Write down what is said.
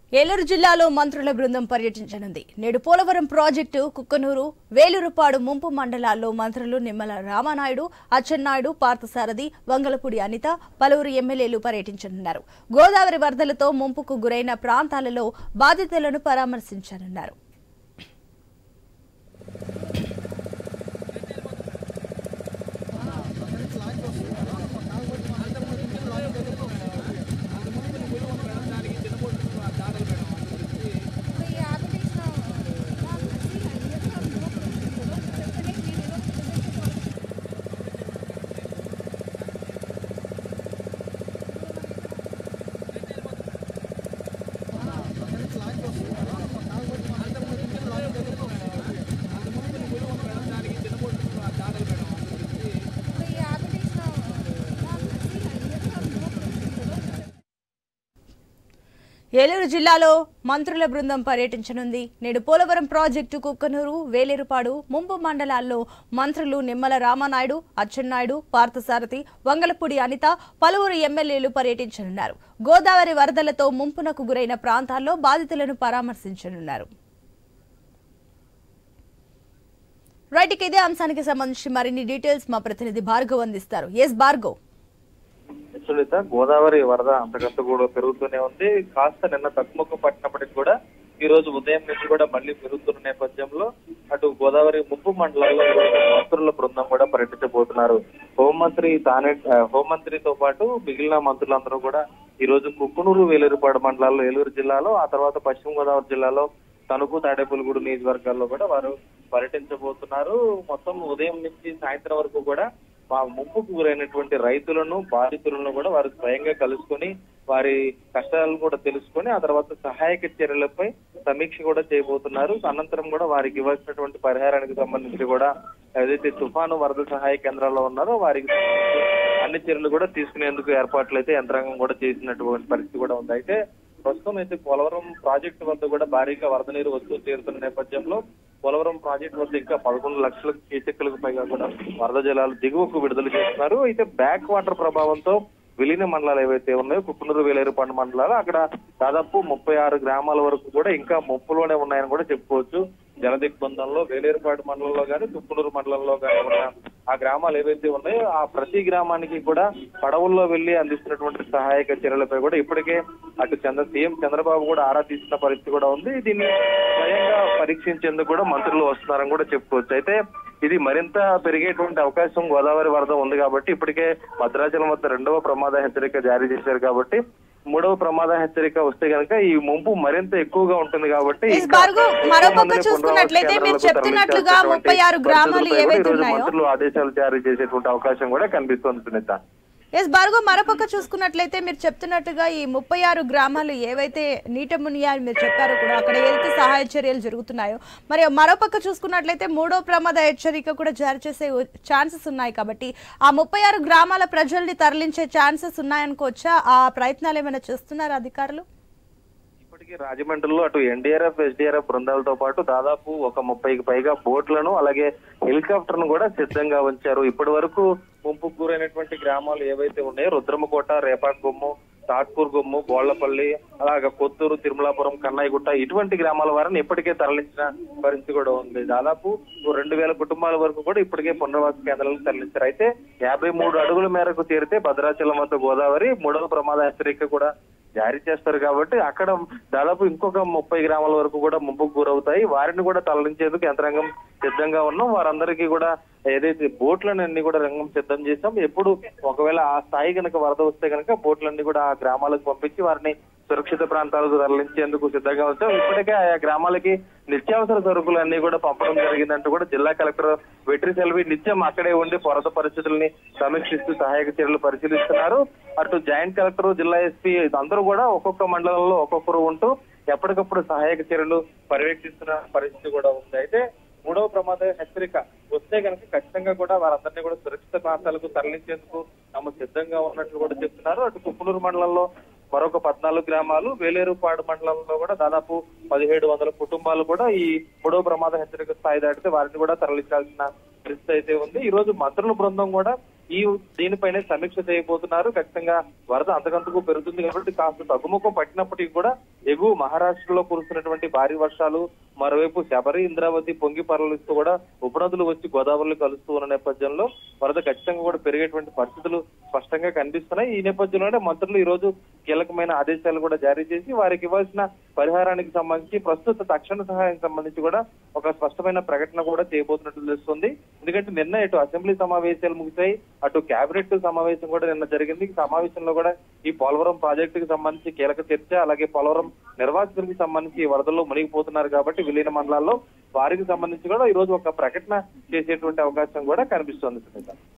ఏలూరు జిల్లాలో మంత్రుల బృందం పర్యటించనుంది నేడు పోలవరం ప్రాజెక్టు కుక్కనూరు వేలూరుపాడు ముంపు మండలాల్లో మంత్రులు నిమ్మల రామానాయుడు అచ్చెన్నాయుడు పార్థసారథి వంగలపూడి అనిత పలువురు ఎమ్మెల్యేలు పర్యటించనున్నారు గోదావరి వరదలతో ముంపుకు గురైన ప్రాంతాలలో బాధితులను పరామర్శించనున్నారు ఏలూరు జిల్లాలో మంత్రుల బృందం పర్యటించనుంది నేడు పోలవరం ప్రాజెక్టు కుక్కనూరు వేలేరుపాడు ముంపు మండలాల్లో మంత్రులు నిమ్మల రామానాయుడు అచ్చెన్నాయుడు పార్థసారథి వంగలపూడి అనిత పలువురు ఎమ్మెల్యేలు పర్యటించనున్నారు గోదావరి వరదలతో ముంపునకు గురైన ప్రాంతాల్లో బాధితులను పరామర్శించనున్నారు రైట్ ఇక ఇదే అంశానికి సంబంధించి మరిన్ని డీటెయిల్స్ మా ప్రతినిధి భార్గవ్ అందిస్తారు ఎస్ భార్గవ్ సునీత గోదావరి వరద అంతకంత కూడా పెరుగుతూనే ఉంది కాస్త నిన్న తక్కువ పట్టినప్పటికి కూడా ఈ రోజు ఉదయం నుంచి కూడా మళ్ళీ పెరుగుతున్న నేపథ్యంలో అటు గోదావరి ముప్పు మండలాల్లో ఈరోజు మంత్రుల బృందం కూడా పర్యటించబోతున్నారు హోంమంత్రి తానే ఆ, హోంమంత్రితో పాటు మిగిలిన మంత్రులందరూ కూడా ఈ రోజు కుక్కునూరు వేలూరుపాడు మండలాల్లో ఏలూరు జిల్లాలో ఆ తర్వాత పశ్చిమ గోదావరి జిల్లాలో తణుకు తాడేపల్లిగూడు నియోజకవర్గాల్లో కూడా వారు పర్యటించబోతున్నారు మొత్తం ఉదయం నుంచి సాయంత్రం వరకు కూడా మా ముంపుకు గురైనటువంటి రైతులను బాధితులను కూడా వారు స్వయంగా కలుసుకొని వారి కష్టాలను కూడా తెలుసుకొని ఆ తర్వాత సహాయక చర్యలపై సమీక్ష కూడా చేయబోతున్నారు అనంతరం కూడా వారికి ఇవ్వాల్సినటువంటి పరిహారానికి సంబంధించి కూడా ఏదైతే తుఫాను వరద సహాయ కేంద్రాల్లో ఉన్నారో వారికి సంబంధించి అన్ని చర్యలు కూడా తీసుకునేందుకు ఏర్పాట్లు అయితే యంత్రాంగం కూడా చేసినటువంటి పరిస్థితి కూడా ఉంది అయితే ప్రస్తుతం అయితే పోలవరం ప్రాజెక్టు వద్ద కూడా భారీగా వరద నీరు వస్తూ చేరుతున్న నేపథ్యంలో పోలవరం ప్రాజెక్టు వద్ద ఇంకా పదకొండు లక్షల క్యూసెక్కులకు పైగా కూడా వరద జలాలు దిగువకు విడుదల చేస్తున్నారు అయితే బ్యాక్ వాటర్ ప్రభావంతో విలీన మండలాలు ఏవైతే ఉన్నాయో కుక్కునూరు వేలేరుపాడు మండలాలు అక్కడ దాదాపు ముప్పై ఆరు గ్రామాల వరకు కూడా ఇంకా ముప్పులోనే ఉన్నాయని కూడా చెప్పుకోవచ్చు జలదిగ్బంధంలో వేలేరుపాడు మండలంలో కానీ కుక్కునూరు మండలంలో కానీ ఉన్న ఆ గ్రామాలు ఏవైతే ఉన్నాయో ఆ ప్రతి గ్రామానికి కూడా పడవల్లో వెళ్లి అందిస్తున్నటువంటి సహాయక చర్యలపై కూడా ఇప్పటికే అటు చంద్ర సీఎం చంద్రబాబు కూడా ఆరా తీసిన పరిస్థితి కూడా ఉంది దీన్ని స్వయంగా పరీక్షించేందుకు కూడా మంత్రులు వస్తున్నారని కూడా చెప్పుకోవచ్చు అయితే ఇది మరింత పెరిగేటువంటి అవకాశం గోదావరి వరద ఉంది కాబట్టి ఇప్పటికే భద్రాచలం వద్ద రెండవ ప్రమాద హెచ్చరిక జారీ చేశారు కాబట్టి మూడవ ప్రమాద హెచ్చరిక వస్తే గనక ఈ ముంపు మరింత ఎక్కువగా ఉంటుంది కాబట్టి ఎస్ ఇంకా భార్గవ్, ఎక్కువ మరోపక్క మందిని చూసుకున్నట్లయితే మీరు పునరావాస చెప్తున్నట్లుగా కేంద్రాలకు 36 గ్రామాలు పరిస్థితులపై కూడా ఏవైతే ఈరోజు ఉన్నాయో? మంత్రులు ఆదేశాలు జారీ చేసేటువంటి అవకాశం కూడా కనిపిస్తోంది సునీత ఎస్ భార్గవ్ మరోపక్క చూసుకున్నట్లయితే మీరు చెప్తున్నట్టుగా ఈ ముప్పై ఆరు గ్రామాలు ఏవైతే నీట మునియాలు మీరు చెప్పారో కూడా అక్కడ ఏదైతే సహాయ చర్యలు జరుగుతున్నాయో మరి మరోపక్క చూసుకున్నట్లయితే మూడో ప్రమాద హెచ్చరిక కూడా జారీ చేసే ఛాన్సెస్ ఉన్నాయి కాబట్టి ఆ ముప్పై ఆరు గ్రామాల ప్రజల్ని తరలించే ఛాన్సెస్ ఉన్నాయనుకోవచ్చా ఆ ప్రయత్నాలు ఏమైనా చేస్తున్నారా అధికారులు ఇప్పటికీ రాజమండ్రిలో అటు ఎన్డీఆర్ఎఫ్ ఎస్డీఆర్ఎఫ్ బృందాలతో పాటు దాదాపు ఒక ముప్పైకి పైగా బోట్లను అలాగే హెలికాప్టర్ ను కూడా సిద్ధంగా ఉంచారు ఇప్పటి వరకు ముంపుకు గురైనటువంటి గ్రామాలు ఏవైతే ఉన్నాయో రుద్రమకోట రేపాట్ గుమ్ము తాట్పూర్ గుమ్ము గోళ్లపల్లి అలాగే కొత్తూరు తిరుమలాపురం కన్నాయిగుట్ట ఇటువంటి గ్రామాల వారిని ఇప్పటికే తరలించిన పరిస్థితి కూడా ఉంది దాదాపు ఓ రెండు వేల కుటుంబాల వరకు కూడా ఇప్పటికే పునర్వాస కేంద్రాలకు తరలించారు అయితే యాభై మూడు అడుగుల మేరకు చేరితే భద్రాచలం వద్ద గోదావరి మూడవ ప్రమాద హెచ్చరిక కూడా జారీ చేస్తారు కాబట్టి అక్కడ దాదాపు ఇంకొక ముప్పై గ్రామాల వరకు కూడా ముంపుకు గురవుతాయి వారిని కూడా తరలించేందుకు యంత్రాంగం సిద్ధంగా ఉన్నాం వారందరికీ కూడా ఏదైతే బోట్లను అన్ని కూడా రంగం సిద్ధం చేశాం ఎప్పుడు ఒకవేళ ఆ స్థాయి కనుక వరద వస్తే కనుక బోట్లన్నీ కూడా ఆ గ్రామాలకు పంపించి వారిని సురక్షిత ప్రాంతాలకు తరలించేందుకు సిద్ధంగా వచ్చాం ఇప్పటికే ఆయా గ్రామాలకి నిత్యావసర సరుకులు అన్ని కూడా పంపడం జరిగిందంటూ కూడా జిల్లా కలెక్టర్ వెట్రి సెల్వి నిత్యం అక్కడే ఉండి వరద పరిస్థితుల్ని సమీక్షిస్తూ సహాయక చర్యలు పరిశీలిస్తున్నారు అటు జాయింట్ కలెక్టర్ జిల్లా ఎస్పీ అందరూ కూడా ఒక్కొక్క మండలంలో ఒక్కొక్కరు ఉంటూ ఎప్పటికప్పుడు సహాయక చర్యలు పర్యవేక్షిస్తున్న పరిస్థితి కూడా ఉంది అయితే మూడవ ప్రమాద హెచ్చరిక వస్తే కనుక ఖచ్చితంగా కూడా వారందరినీ కూడా సురక్షిత ప్రాంతాలకు తరలించేందుకు తాము సిద్ధంగా ఉన్నట్లు కూడా చెప్తున్నారు అటు కుప్పనూరు మండలంలో మరొక పద్నాలుగు గ్రామాలు వేలేరుపాడు మండలంలో కూడా దాదాపు పదిహేడు వందల కుటుంబాలు కూడా ఈ మూడవ ప్రమాద హెచ్చరిక స్థాయి దాటితే వారిని కూడా తరలించాల్సిన పరిస్థితి అయితే ఉంది ఈ రోజు మంత్రుల బృందం కూడా ఈ దీనిపైనే సమీక్ష చేయబోతున్నారు ఖచ్చితంగా వరద అంతకంతకు పెరుగుతుంది కాబట్టి కాస్త తగ్గుముఖం పట్టినప్పటికీ కూడా ఎగువ మహారాష్ట్రలో కురుస్తున్నటువంటి భారీ వర్షాలు మరోవైపు శబరి ఇంద్రావతి పొంగి పరలిస్తూ కూడా ఉపనదులు వచ్చి గోదావరిలో కలుస్తూ ఉన్న నేపథ్యంలో వరద ఖచ్చితంగా కూడా పెరిగేటువంటి పరిస్థితులు స్పష్టంగా కనిపిస్తున్నాయి ఈ నేపథ్యంలోనే మంత్రులు ఈ రోజు కీలకమైన ఆదేశాలు కూడా జారీ చేసి వారికి ఇవ్వాల్సిన పరిహారానికి సంబంధించి ప్రస్తుత తక్షణ సహాయం సంబంధించి కూడా ఒక స్పష్టమైన ప్రకటన కూడా చేయబోతున్నట్లు తెలుస్తుంది ఎందుకంటే నిన్న ఇటు అసెంబ్లీ సమావేశాలు ముగిశాయి అటు కేబినెట్ సమావేశం కూడా నిన్న జరిగింది ఈ సమావేశంలో కూడా ఈ పోలవరం ప్రాజెక్టుకి సంబంధించి కీలక చర్చ అలాగే పోలవరం నిర్వాసితులకు సంబంధించి ఈ వరదల్లో మునిగిపోతున్నారు కాబట్టి విలీన మండలాల్లో వారికి సంబంధించి కూడా ఈ రోజు ఒక ప్రకటన చేసేటువంటి అవకాశం కూడా కనిపిస్తోంది సునీత